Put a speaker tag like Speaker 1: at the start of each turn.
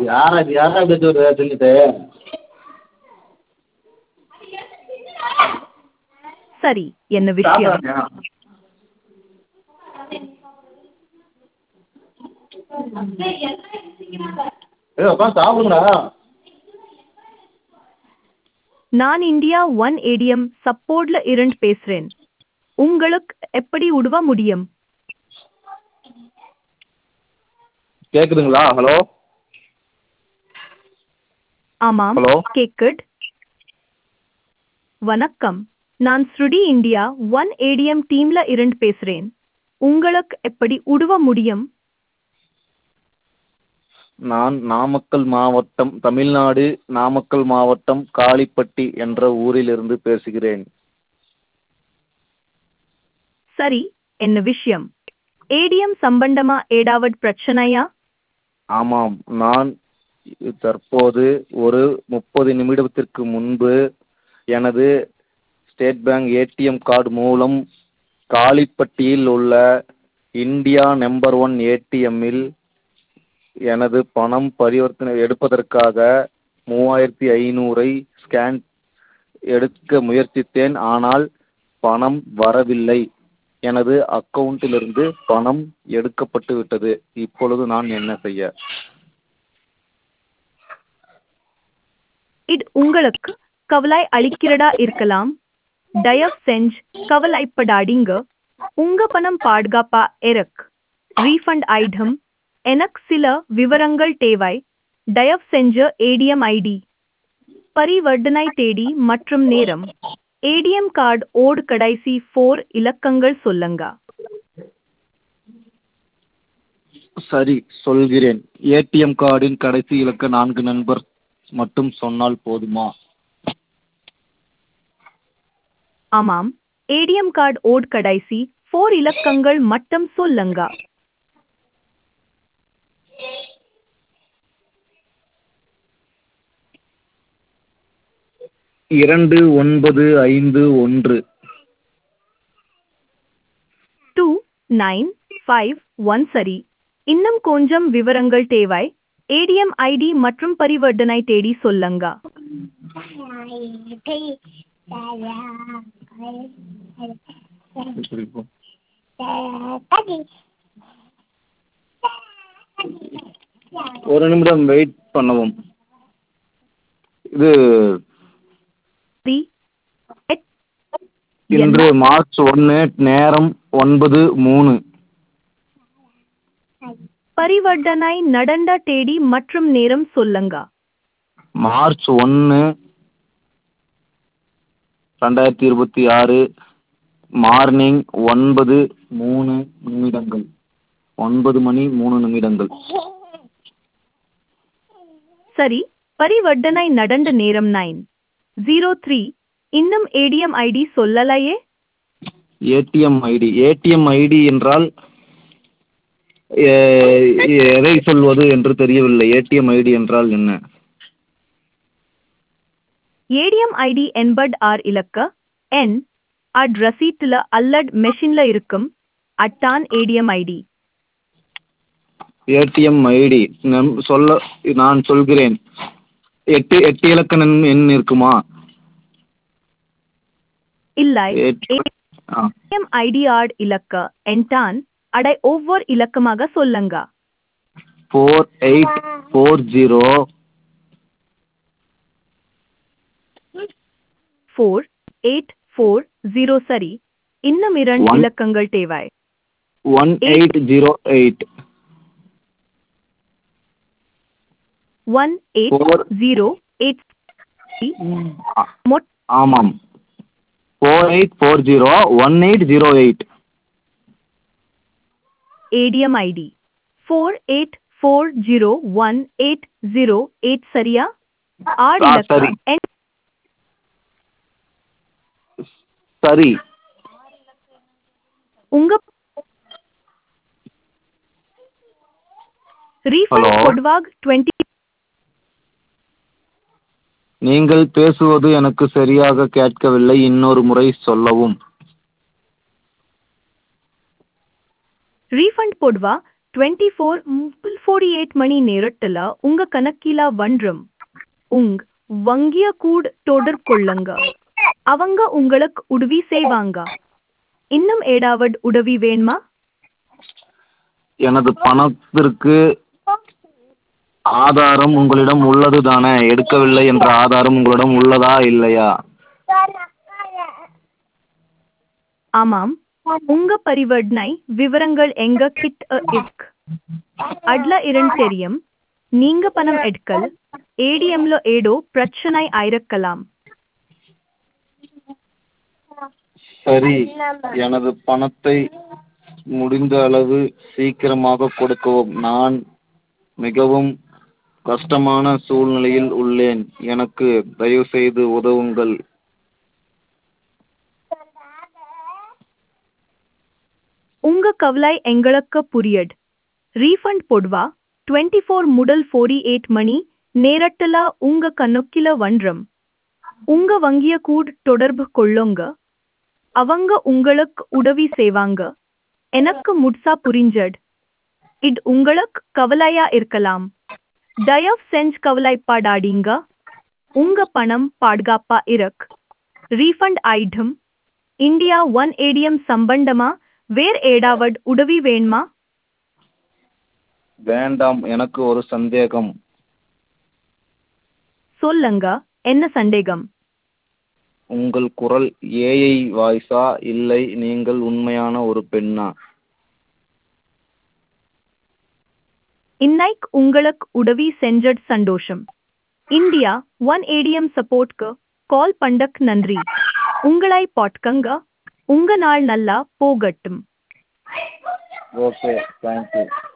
Speaker 1: யாரா இது யாரா இப்படி வச்சு தின்னுட்டு
Speaker 2: சரி என்ன விஷயம்
Speaker 1: சாப்பிடாதயா ஏய் உட்காந்து சாப்பிடுங்கடா
Speaker 2: நான் இந்தியா ஒன் ஏடிஎம் சப்போர்ட்ல இருந்து பேசுறேன் உங்களுக்கு எப்படி உதவ முடியும்
Speaker 1: கேட்குதுங்களா ஹலோ
Speaker 2: ஆமாம்
Speaker 1: Hello?
Speaker 2: கேக்குட் வணக்கம் நான் ஸ்ருடி இந்தியா ஒன் ஏடிஎம் டீம்ல இருந்து பேசுறேன் உங்களுக்கு எப்படி உதவ முடியும்
Speaker 1: நான் நாமக்கல் மாவட்டம் தமிழ்நாடு நாமக்கல் மாவட்டம் காளிப்பட்டி என்ற ஊரிலிருந்து பேசுகிறேன்
Speaker 2: சரி என்ன விஷயம் ஏடிஎம் சம்பந்தமா ஏதாவது பிரச்சனையா
Speaker 1: ஆமாம் நான் தற்போது ஒரு முப்பது நிமிடத்திற்கு முன்பு எனது ஸ்டேட் பேங்க் ஏடிஎம் கார்டு மூலம் காளிப்பட்டியில் உள்ள இந்தியா நம்பர் ஒன் ஏடிஎம்மில் எனது பணம் பரிவர்த்தனை எடுப்பதற்காக மூவாயிரத்தி ஐநூறை ஸ்கேன் எடுக்க முயற்சித்தேன் ஆனால் பணம் வரவில்லை எனது அக்கவுண்டிலிருந்து பணம் எடுக்கப்பட்டு விட்டது இப்பொழுது நான் என்ன செய்ய
Speaker 2: இது உங்களுக்கு கவலை அளிக்கிறதா இருக்கலாம் தயவு செஞ்சு கவலைப்படாதீங்க உங்க பணம் பாதுகாப்பா இருக்கு ரீஃபண்ட் ஐட்டம் எனக்கு சில விவரங்கள் தேவை தயவு செஞ்சு ஏடிஎம் ஐடி பரிவர்த்தனை தேதி மற்றும் நேரம் ஏடிஎம் கார்டு ஓடு கடைசி ஃபோர் இலக்கங்கள் சொல்லுங்க
Speaker 1: சரி சொல்கிறேன் ஏடிஎம் கார்டின் கடைசி இலக்க நான்கு நம்பர் மட்டும் சொன்னால் போதுமா
Speaker 2: ஆமாம் ஏடிஎம் கார்டு ஓட் கடைசி ஃபோர் இலக்கங்கள் மட்டும் சொல்லுங்க
Speaker 1: இரண்டு ஒன்பது ஐந்து ஒன்று
Speaker 2: டூ நைன் ஃபைவ் ஒன் சரி இன்னும் கொஞ்சம் விவரங்கள் தேவை ஏடிஎம் ஐடி மற்றும் பரிவர்த்தனை தேதி சொல்லுங்க
Speaker 1: ஒரு நிமிடம் வெயிட் பண்ணவும் இது
Speaker 2: த்ரீ
Speaker 1: இன்று மார்ச் ஒன்று நேரம் ஒன்பது மூணு
Speaker 2: பரிவர்த்தனை நடந்த தேதி மற்றும் நேரம் சொல்லுங்க
Speaker 1: மார்ச் ஒன்று ரெண்டாயிரத்தி இருபத்தி ஆறு மார்னிங் ஒன்பது மூணு நிமிடங்கள் ஒன்பது மணி மூணு நிமிடங்கள்
Speaker 2: சரி பரிவர்த்தனை நடந்த நேரம் நைன் ஜீரோ த்ரீ இன்னும் ஏடிஎம் ஐடி சொல்லலையே
Speaker 1: ஏடிஎம் ஐடி ஏடிஎம் ஐடி என்றால் எ- எதை சொல்வது என்று தெரியவில்லை ஏடிஎம் ஐடி என்றால் என்ன
Speaker 2: ஏடிஎம் ஐடி என்பது ஆர் இலக்க என் அட் ரசீட்ல அல்லட் மெஷின்ல இருக்கும் அட்டான் ஏடிஎம் ஐடி
Speaker 1: ஏடிஎம் ஐடி நம் சொல்ல நான் சொல்கிறேன் எட்டு எட்டு இலக்க எண் எண் இருக்குமா
Speaker 2: இல்லை
Speaker 1: ஏடி- ஆ
Speaker 2: ஏடிஎம் ஐடி ஆட் இலக்க என்டான் அடை ஒவ்வொரு இலக்கமாக சொல்லுங்க
Speaker 1: four eight four zero
Speaker 2: four eight four zero சரி இன்னும் இரண்டு
Speaker 1: One.
Speaker 2: இலக்கங்கள் தேவை
Speaker 1: one eight zero eight
Speaker 2: one eight
Speaker 1: Four.
Speaker 2: Zero eight மொட்
Speaker 1: ஆமாம் four eight four zero one eight zero eight
Speaker 2: ATM ID four eight four zero one eight zero eight சரியா ஆறு
Speaker 1: ஆ,
Speaker 2: இலக்க
Speaker 1: சரி.
Speaker 2: என்
Speaker 1: சரி
Speaker 2: உங்க ரீஃபண்ட்
Speaker 1: Hello.
Speaker 2: பொதுவாக டுவெண்ட்டி
Speaker 1: நீங்கள் பேசுவது எனக்கு சரியாக கேட்கவில்லை இன்னொரு முறை சொல்லவும்
Speaker 2: ரீஃபண்ட் பொதுவா டுவெண்ட்டி ஃபோர் ஃபோர்ட்டி எயிட் மணி நேரத்தில் உங்க கணக்கில வன்றும் உங் வங்கிய கூட தொடர்பு கொள்ளுங்க அவங்க உங்களுக்கு உதவி செய்வாங்க இன்னும் ஏதாவது உதவி வேணுமா
Speaker 1: எனது பணத்திற்கு ஆதாரம் உங்களிடம் உள்ளது தானே எடுக்கவில்லை என்ற ஆதாரம் உங்களிடம் உள்ளதா இல்லையா
Speaker 2: ஆமாம் உங்க பரிவர்த்தனை விவரங்கள் எங்க கிட்ட இருக்கு அட்ல இரண் தெரியும் நீங்க பணம் எடுக்கல் ஏடிஎம்ல ஏதோ பிரச்சனை ஆயிருக்கலாம்
Speaker 1: சரி எனது பணத்தை முடிந்த அளவு சீக்கிரமாக கொடுக்கவும் நான் மிகவும் கஷ்டமான சூழ்நிலையில் உள்ளேன் எனக்கு தயவுசெய்து உதவுங்கள்
Speaker 2: உங்க கவலை எங்களுக்கு புரியட் ரீஃபண்ட் போடுவா டுவெண்ட்டி ஃபோர் முதல் ஃபோர்டி எயிட் மணி நேரத்துல உங்க கணக்கில வன்றம் உங்க வங்கிய கூட தொடர்பு கொள்ளுங்க அவங்க உங்களுக்கு உதவி செய்வாங்க எனக்கு முட்சா புரிஞ்சட் இது உங்களுக்கு கவலையா இருக்கலாம் தயவு செஞ்சு கவலைப்படாதீங்க உங்க பணம் பாதுகாப்பா இருக்கு ரீஃபண்ட் ஐட்டம் இந்தியா ஒன் ஏடிஎம் சம்பந்தமா வேற ஏதாவது உதவி வேணுமா
Speaker 1: வேண்டாம் எனக்கு ஒரு சந்தேகம்
Speaker 2: சொல்லுங்க என்ன சந்தேகம்
Speaker 1: உங்கள் குரல் ஏஐ வாய்ஸா இல்லை நீங்கள் உண்மையான ஒரு பெண்ணா
Speaker 2: இன்னைக்கு உங்களுக்கு உதவி செஞ்சட் சந்தோஷம் இந்தியா ஒன் ஏடிஎம் சப்போர்ட்க்கு கால் பண்டக் நன்றி உங்களை பாட்கங்க உங்க நாள் நல்லா போகட்டும்
Speaker 1: ஓகே தேங்க்யூ